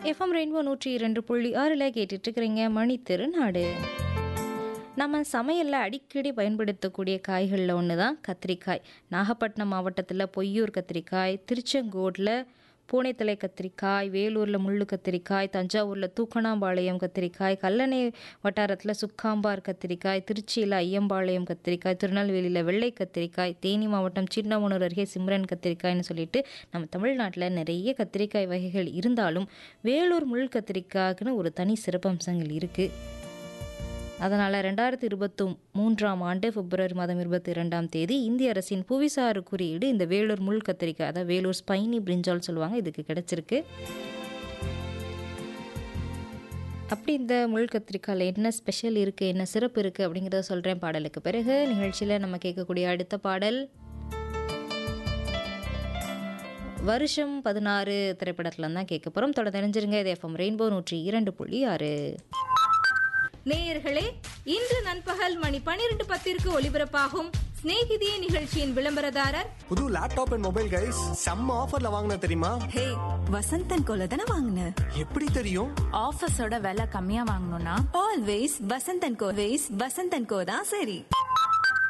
FM rainbow நூற்றி இரண்டு புள்ளி ஆறில் கேட்டுட்டு இருக்கிறீங்க மணி திருநாடு நம்ம சமையலில் அடிக்கடி பயன்படுத்தக்கூடிய காய்களில் ஒன்று தான் கத்திரிக்காய் நாகப்பட்டினம் மாவட்டத்தில் பொய்யூர் கத்திரிக்காய் திருச்செங்கோட்டில் பூனைத்தலை கத்திரிக்காய் வேலூரில் முள்ளு கத்திரிக்காய் தஞ்சாவூரில் தூக்கணாம்பாளையம் கத்திரிக்காய் கல்லணை வட்டாரத்தில் சுக்காம்பார் கத்திரிக்காய் திருச்சியில் ஐயம்பாளையம் கத்திரிக்காய் திருநெல்வேலியில் வெள்ளை கத்திரிக்காய் தேனி மாவட்டம் சின்னமனூர் அருகே சிம்ரன் கத்திரிக்காய்னு சொல்லிட்டு நம்ம தமிழ்நாட்டில் நிறைய கத்திரிக்காய் வகைகள் இருந்தாலும் வேலூர் முள் கத்திரிக்காய்க்குன்னு ஒரு தனி சிறப்பம்சங்கள் இருக்குது அதனால் ரெண்டாயிரத்தி இருபத்தி மூன்றாம் ஆண்டு பிப்ரவரி மாதம் இருபத்தி இரண்டாம் தேதி இந்திய அரசின் புவிசார் குறியீடு இந்த வேலூர் முள் கத்திரிக்காய் அதாவது வேலூர் ஸ்பைனி பிரிஞ்சால் சொல்லுவாங்க இதுக்கு கிடைச்சிருக்கு அப்படி இந்த முள் கத்திரிக்காயில் என்ன ஸ்பெஷல் இருக்குது என்ன சிறப்பு இருக்குது அப்படிங்கிறத சொல்கிறேன் பாடலுக்கு பிறகு நிகழ்ச்சியில் நம்ம கேட்கக்கூடிய அடுத்த பாடல் வருஷம் பதினாறு திரைப்படத்துல தான் கேட்க போகிறோம் தொடர்ந்து தெரிஞ்சிருங்க இது எஃப்எம் ரெயின்போ நூற்றி இரண்டு புள்ளி ஆறு நேயர்களே இன்று நண்பகல் மணி பனிரெண்டு பத்திற்கு ஒலிபரப்பாகும் சிநேகிதியே நிகழ்ச்சியின் விளம்பரதாரர் புது லேப்டாப் அண்ட் மொபைல் கைஸ் செம்ம ஆஃபர்ல வாங்கின தெரியுமா ஹே வசந்தன் கோல தானே வாங்கின எப்படி தெரியும் ஆஃபீஸோட விலை கம்மியா வாங்கணும்னா always Vasanth and co ways Vasanth and co தான் சரி